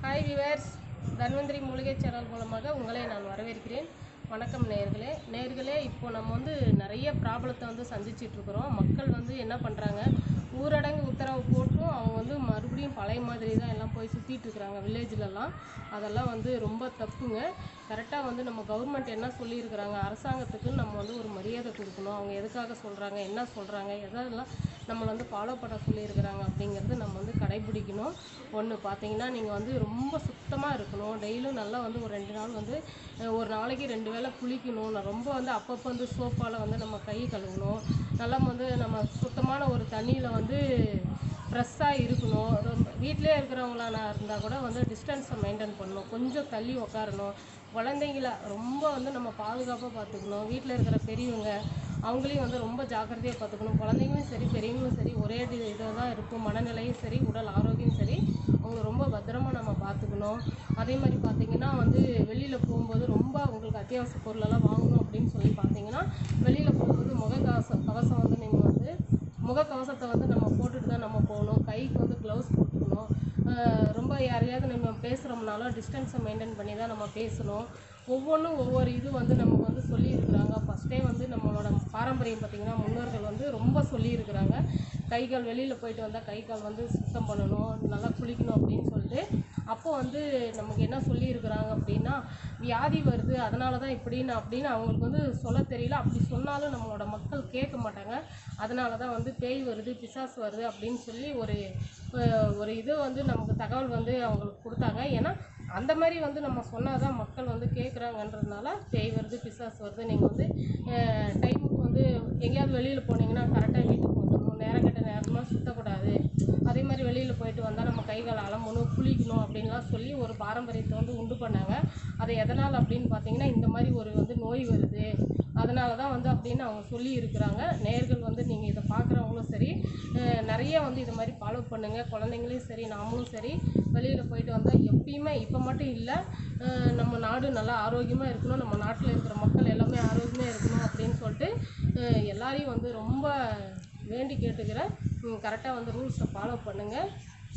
hi viewers Dhanvantari மூலிகை channel மூலமாக உங்களை நான் வரவேற்கிறேன் வணக்கம் நேர்களே நேர்களே இப்போ நம்ம வந்து நிறைய ப்ராப்ளத்தை வந்து சந்திச்சிட்டு இருக்கிறோம் மக்கள் வந்து என்ன பண்ணுறாங்க ஊரடங்கு உத்தரவு போட்டும் அவங்க வந்து மறுபடியும் பழைய மாதிரி தான் எல்லாம் போய் சுற்றிட்டு இருக்கிறாங்க வில்லேஜ்லலாம் அதெல்லாம் வந்து ரொம்ப தப்புங்க கரெக்டாக வந்து நம்ம கவர்மெண்ட் என்ன சொல்லியிருக்கிறாங்க அரசாங்கத்துக்கு நம்ம வந்து ஒரு மரியாதை கொடுக்கணும் அவங்க எதுக்காக சொல்கிறாங்க என்ன சொல்கிறாங்க எதெல்லாம் நம்மளை வந்து ஃபாலோ பண்ண சொல்லியிருக்கிறாங்க அப்படிங்கிறது நம்ம வந்து கடைபிடிக்கணும் ஒன்று பார்த்தீங்கன்னா நீங்கள் வந்து ரொம்ப சுத்தமாக இருக்கணும் டெய்லியும் நல்லா வந்து ஒரு ரெண்டு நாள் வந்து அஹ், ஒரு நாளைக்கு ரெண்டு வேளை குளிக்கணும் நான் ரொம்ப வந்து அப்பப்போ வந்து சோப்பால் வந்து நம்ம கை கழுவணும் நல்லா வந்து நம்ம சுத்தமான ஒரு தண்ணியில் வந்து ஃப்ரெஷ்ஷாக இருக்கணும் ரொம்ப வீட்டிலே இருக்கிறவங்களா இருந்தால் கூட வந்து டிஸ்டன்ஸை மெயின்டைன் பண்ணணும் கொஞ்சம் தள்ளி உட்காரணும் குழந்தைங்கள ரொம்ப வந்து நம்ம பாதுகாப்பாக பார்த்துக்கணும் வீட்டில் இருக்கிற பெரியவங்க அவங்களையும் வந்து ரொம்ப ஜாக்கிரதையாக பார்த்துக்கணும் குழந்தைங்களும் சரி பெரியவங்களும் சரி ஒரே இதாக தான் இருக்கும் மனநிலையும் சரி உடல் ஆரோக்கியம் சரி அவங்க ரொம்ப பத்திரமா நம்ம பார்த்துக்கணும் அதே மாதிரி பார்த்தீங்கன்னா வந்து வெளியில் போகும்போது ரொம்ப உங்களுக்கு அத்தியாவசிய பொருளெல்லாம் வாங்கணும் அப்படின்னு சொல்லி பார்த்தீங்கன்னா வெளியில் போகும்போது முகக்கவசம் கவசம் வந்து நீங்கள் வந்து முகக்கவசத்தை வந்து நம்ம போட்டுட்டு தான் நம்ம போகணும் கைக்கு வந்து க்ளவுஸ் போட்டுக்கணும் ஆஹ் ரொம்ப யாரையாவது நம்ம பேசுகிறோம்னாலும் டிஸ்டன்ஸை மெயின்டைன் பண்ணி தான் நம்ம பேசணும் ஒவ்வொன்றும் ஒவ்வொரு இது வந்து நமக்கு வந்து சொல்லியிருக்கிறாங்க ஃபஸ்ட்டே வந்து நம்மளோட பாரம்பரியம் பார்த்திங்கன்னா முன்னோர்கள் வந்து ரொம்ப சொல்லியிருக்கிறாங்க கை கால் வெளியில் போயிட்டு வந்தால் கை கால் வந்து சுத்தம் பண்ணணும் நல்லா குளிக்கணும் அப்படின்னு சொல்லிட்டு அப்போ வந்து நமக்கு என்ன சொல்லியிருக்கிறாங்க அப்படின்னா வியாதி வருது அதனால தான் இப்படின்னு அப்படின்னு அவங்களுக்கு வந்து சொல்ல தெரியல அப்படி சொன்னாலும் நம்மளோட மக்கள் கேட்க மாட்டாங்க அதனால தான் வந்து பேய் வருது பிசாசு வருது அப்படின்னு சொல்லி ஒரு அஹ், ஒரு இது வந்து நமக்கு தகவல் வந்து அவங்களுக்கு கொடுத்தாங்க ஏன்னா அந்த மாதிரி வந்து நம்ம சொன்னால் தான் மக்கள் வந்து கேட்குறாங்கன்றதுனால பேய் வருது பிசாசு வருது நீங்கள் வந்து டைமுக்கு வந்து எங்கேயாவது வெளியில் போனீங்கன்னா கரெக்டாக வீட்டுக்கு வந்துடணும் நேரம் கெட்ட நேரமாக சுற்றக்கூடாது அதே மாதிரி வெளியில் போயிட்டு வந்தால் நம்ம கை கால் அலம்பணும் குளிக்கணும் அப்படின்லாம் சொல்லி ஒரு பாரம்பரியத்தை வந்து உண்டு பண்ணாங்க அது எதனால் அப்படின்னு பார்த்தீங்கன்னா இந்த மாதிரி ஒரு வந்து நோய் வருது அதனால தான் வந்து அப்படின்னு அவங்க சொல்லி இருக்கிறாங்க நேர்கள் வந்து நீங்கள் இதை பார்க்குறவங்களும் சரி அஹ் நிறைய வந்து இது மாதிரி ஃபாலோ பண்ணுங்கள் குழந்தைங்களையும் சரி நாமளும் சரி வெளியில் போயிட்டு வந்தால் எப்பயுமே இப்போ மட்டும் இல்லை அஹ் நம்ம நாடு நல்லா ஆரோக்கியமாக இருக்கணும் நம்ம நாட்டில் இருக்கிற மக்கள் எல்லாமே ஆரோக்கியமாக இருக்கணும் அப்படின்னு சொல்லிட்டு அஹ் எல்லாரையும் வந்து ரொம்ப வேண்டி கேட்டுக்கிறேன் கரெக்டாக வந்து ரூல்ஸை ஃபாலோ பண்ணுங்கள்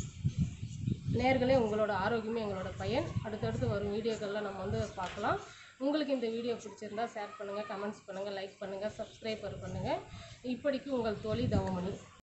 நேர்களே உங்களோட ஆரோக்கியமே எங்களோட பயன் அடுத்தடுத்து வரும் வீடியோக்களில் நம்ம வந்து பார்க்கலாம் உங்களுக்கு இந்த வீடியோ பிடிச்சிருந்தா ஷேர் பண்ணுங்கள் கமெண்ட்ஸ் பண்ணுங்கள் லைக் பண்ணுங்கள் சப்ஸ்கிரைபர் பண்ணுங்கள் இப்படிக்கு உங்கள் தோழி தவமணி